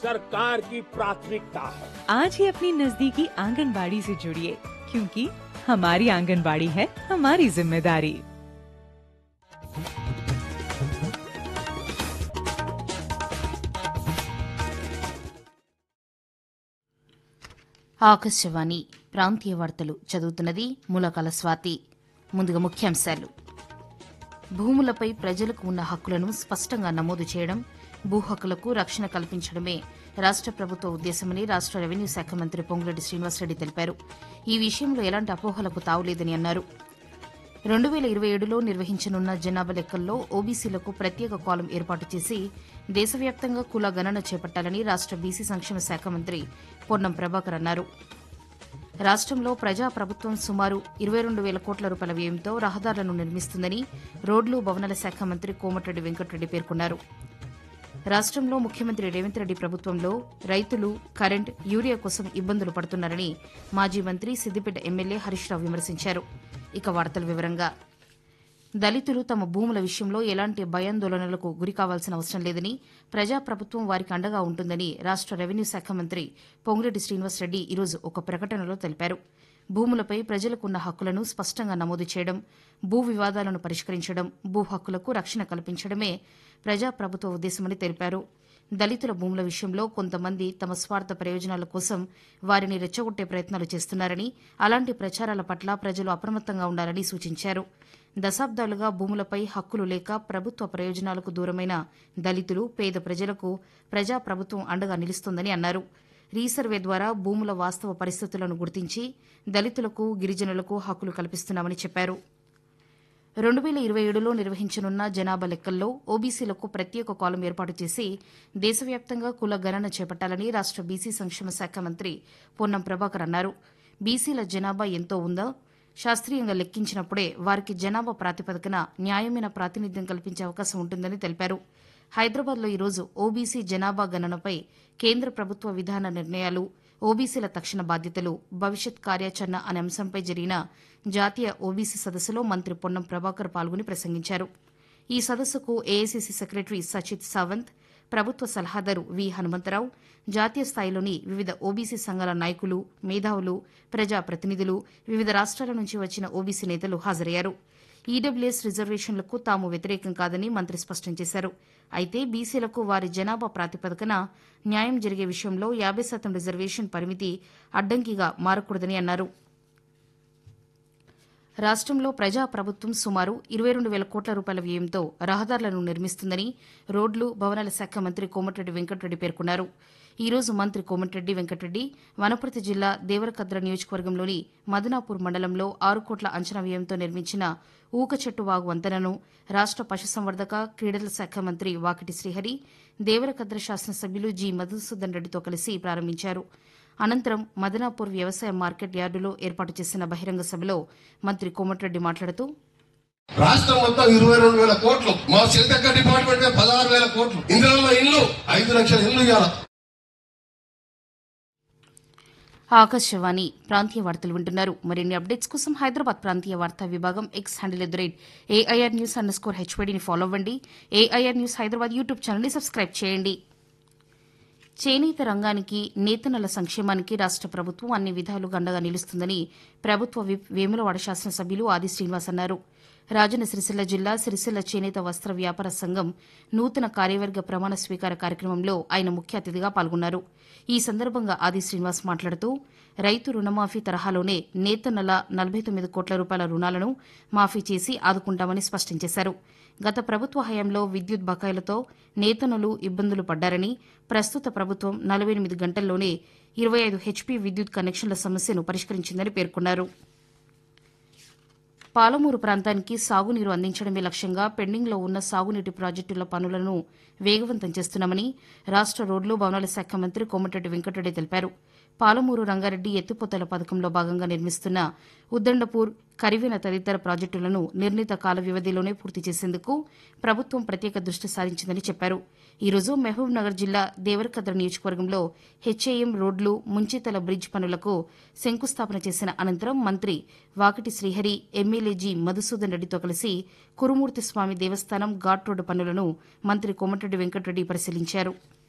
सरकार की प्राथमिकता है आज ही अपनी नजदीकी आंगनबाड़ी से जुड़िए क्योंकि हमारी आंगनबाड़ी है हमारी जिम्मेदारी ఆకాశవాణి ప్రాంతీయ వార్తలు చదువుతున్నది మూలకాల స్వాతి ముందుగా ముఖ్యాంశాలు భూములపై ప్రజలకు ఉన్న హక్కులను స్పష్టంగా నమోదు చేయడం భూ హక్కులకు రక్షణ కల్పించడమే రాష్ట ప్రభుత్వ ఉద్దేశమని రాష్ట రెవెన్యూ శాఖ మంత్రి పొంగులేటి శ్రీనివాసరెడ్డి తెలిపారు ఈ విషయంలో ఎలాంటి అపోహలకు తావులేదని అన్నారు రెండు వేల ఇరవై ఏడులో నిర్వహించనున్న జనాభా లెక్కల్లో ఓబీసీలకు ప్రత్యేక కాలం ఏర్పాటు చేసి దేశవ్యాప్తంగా కుల గణన చేపట్టాలని రాష్ట బీసీ సంక్షేమ శాఖ మంత్రి పొన్నం ప్రభాకర్ అన్నారు రాష్ట్రంలో ప్రజా ప్రభుత్వం సుమారు ఇరవై రెండు వేల కోట్ల రూపాయల వ్యయంతో రహదారులను నిర్మిస్తుందని రోడ్లు భవనాల శాఖ మంత్రి కోమటిరెడ్డి వెంకటరెడ్డి పేర్కొన్నారు రాష్ట్రంలో ముఖ్యమంత్రి రేవంత్ రెడ్డి ప్రభుత్వంలో రైతులు కరెంట్ యూరియా కోసం ఇబ్బందులు పడుతున్నారని మాజీ మంత్రి సిద్దిపేట ఎమ్మెల్యే హరీష్ రావు విమర్శించారు ఇక వార్తల వివరంగా దళితులు తమ భూముల విషయంలో ఎలాంటి భయాందోళనలకు గురి కావాల్సిన అవసరం లేదని ప్రజాప్రభుత్వం వారికి అండగా ఉంటుందని రాష్ట రెవెన్యూ శాఖ మంత్రి పొంగులేటి శ్రీనివాసరెడ్డి ఈరోజు ఒక ప్రకటనలో తెలిపారు భూములపై ప్రజలకున్న హక్కులను స్పష్టంగా నమోదు చేయడం భూ వివాదాలను పరిష్కరించడం భూ హక్కులకు రక్షణ కల్పించడమే ప్రజాప్రభుత్వ ఉద్దేశమని తెలిపారు దళితుల భూముల విషయంలో కొంతమంది తమ స్వార్థ ప్రయోజనాల కోసం వారిని రెచ్చగొట్టే ప్రయత్నాలు చేస్తున్నారని అలాంటి ప్రచారాల పట్ల ప్రజలు అప్రమత్తంగా ఉండాలని సూచించారు దశాబ్దాలుగా భూములపై హక్కులు లేక ప్రభుత్వ ప్రయోజనాలకు దూరమైన దళితులు పేద ప్రజలకు ప్రజాప్రభుత్వం అండగా నిలుస్తోందని అన్నారు రీసర్వే ద్వారా భూముల వాస్తవ పరిస్థితులను గుర్తించి దళితులకు గిరిజనులకు హక్కులు కల్పిస్తున్నామని చెప్పారు రెండు వేల ఇరవై ఏడులో నిర్వహించనున్న జనాభా లెక్కల్లో ఓబీసీలకు ప్రత్యేక కాలం ఏర్పాటు చేసి దేశవ్యాప్తంగా కుల గణన చేపట్టాలని రాష్ట బీసీ సంక్షేమ శాఖ మంత్రి పొన్నం ప్రభాకర్ అన్నారు బీసీల జనాభా ఎంతో ఉందో శాస్త్రీయంగా లెక్కించినప్పుడే వారికి జనాభా ప్రాతిపదికన న్యాయమైన ప్రాతినిధ్యం కల్పించే అవకాశం ఉంటుందని తెలిపారు హైదరాబాద్లో ఈరోజు ఓబీసీ జనాభా గణనపై కేంద్ర ప్రభుత్వ విధాన నిర్ణయాలు ఓబీసీల తక్షణ బాధ్యతలు భవిష్యత్ కార్యాచరణ అనే అంశంపై జరిగిన జాతీయ ఓబీసీ సదస్సులో మంత్రి పొన్నం ప్రభాకర్ పాల్గొని ప్రసంగించారు ఈ సదస్సుకు ఏఐసీసీ సెక్రటరీ సచిత్ సావంత్ ప్రభుత్వ సలహాదారు వి హనుమంతరావు జాతీయ స్థాయిలోని వివిధ ఓబీసీ సంఘాల నాయకులు మేధావులు ప్రజాప్రతినిధులు వివిధ రాష్ట్రాల నుంచి వచ్చిన ఓబీసీ నేతలు హాజరయ్యారు ఈడబ్ల్యూఎస్ రిజర్వేషన్లకు తాము వ్యతిరేకం కాదని మంత్రి స్పష్టం చేశారు అయితే బీసీలకు వారి జనాభా ప్రాతిపదికన న్యాయం జరిగే విషయంలో యాబై శాతం రిజర్వేషన్ పరిమితి అడ్డంకిగా మారకూడదని అన్నారు రాష్ట్రంలో ప్రజా ప్రభుత్వం సుమారు ఇరవై రెండు వేల కోట్ల రూపాయల వ్యయంతో రహదారులను నిర్మిస్తుందని రోడ్లు భవనాల శాఖ మంత్రి కోమటిరెడ్డి వెంకటరెడ్డి పేర్కొన్నారు ఈ రోజు మంత్రి కోమటిరెడ్డి వెంకటరెడ్డి వనపర్తి జిల్లా దేవరకద్ర నియోజకవర్గంలోని మదనాపూర్ మండలంలో ఆరు కోట్ల అంచనా వ్యయంతో నిర్మించిన ఊకచెట్టు వాగు వంతెనను రాష్ట పశుసంవర్ధక క్రీడల శాఖ మంత్రి వాకిటి శ్రీహరి దేవరకద్ర శాసనసభ్యులు జి మధుసూదన్ రెడ్డితో కలిసి ప్రారంభించారు అనంతరం మదనాపూర్ వ్యవసాయ మార్కెట్ యార్డులో ఏర్పాటు చేసిన బహిరంగ సభలో మంత్రి కోమటిరెడ్డి మాట్లాడుతూ రాష్ట్రం మొత్తం ఇరవై రెండు వేల కోట్లు మా సిల్తక్క డిపార్ట్మెంట్ పదహారు వేల కోట్లు ఇందులో ఇల్లు ఐదు లక్షల ఇల్లు ఇవ్వాలి ఆకాశవాణి ప్రాంతీయ వార్తలు వింటున్నారు మరిన్ని అప్డేట్స్ కోసం హైదరాబాద్ ప్రాంతీయ వార్తా విభాగం X handle at the rate AIR news underscore హెచ్వైడీని ఫాలో అవ్వండి ఏఐఆర్ న్యూస్ హైదరాబాద్ యూట్యూబ్ ఛానల్ని సబ్స్క్రైబ్ చేయండి చేనేత రంగానికి నేతనల సంక్షేమానికి రాష్ట ప్రభుత్వం అన్ని విధాలుగా అండగా నిలుస్తుందని ప్రభుత్వ విప్ వేములవాడ శాసనసభ్యులు ఆది శ్రీనివాస్ అన్నారు రాజన్న సిరిసిల్ల జిల్లా సిరిసిల్ల చేనేత వస్త్ర వ్యాపార సంఘం నూతన కార్యవర్గ ప్రమాణ స్వీకార కార్యక్రమంలో ఆయన ముఖ్య అతిథిగా పాల్గొన్నారు ఈ సందర్భంగా ఆది శ్రీనివాస్ మాట్లాడుతూ రైతు రుణమాఫీ తరహాలోనే నేతన్నల నలభై తొమ్మిది కోట్ల రూపాయల రుణాలను మాఫీ చేసి ఆదుకుంటామని స్పష్టం చేశారు గత ప్రభుత్వ హయాంలో విద్యుత్ బకాయిలతో నేతనులు ఇబ్బందులు పడ్డారని ప్రస్తుత ప్రభుత్వం నలభై ఎనిమిది గంటల్లోనే ఇరవై ఐదు హెచ్పీ విద్యుత్ కనెక్షన్ల సమస్యను పరిష్కరించిందని పేర్కొన్నారు పాలమూరు ప్రాంతానికి సాగునీరు అందించడమే లక్ష్యంగా పెండింగ్లో ఉన్న సాగునీటి ప్రాజెక్టుల పనులను వేగవంతం చేస్తున్నామని రాష్ట రోడ్లు భవనాల శాఖ మంత్రి కోమటిరెడ్డి వెంకటరెడ్డి తెలిపారు పాలమూరు రంగారెడ్డి ఎత్తిపోతల పథకంలో భాగంగా నిర్మిస్తున్న ఉద్దండపూర్ కరివెన తదితర ప్రాజెక్టులను నిర్ణీత కాల వ్యవధిలోనే పూర్తి చేసేందుకు ప్రభుత్వం ప్రత్యేక దృష్టి సారించిందని చెప్పారు ఈ రోజు మహబూబ్ నగర్ జిల్లా దేవరకద్ర నియోజకవర్గంలో హెచ్ఏఎం రోడ్లు ముంచితల బ్రిడ్జ్ పనులకు శంకుస్థాపన చేసిన అనంతరం మంత్రి వాకిటి శ్రీహరి ఎమ్మెల్యే జి మధుసూదన్ రెడ్డితో కలిసి కురుమూర్తి స్వామి దేవస్థానం ఘాట్ రోడ్డు పనులను మంత్రి కోమటిరెడ్డి వెంకటరెడ్డి పరిశీలించారు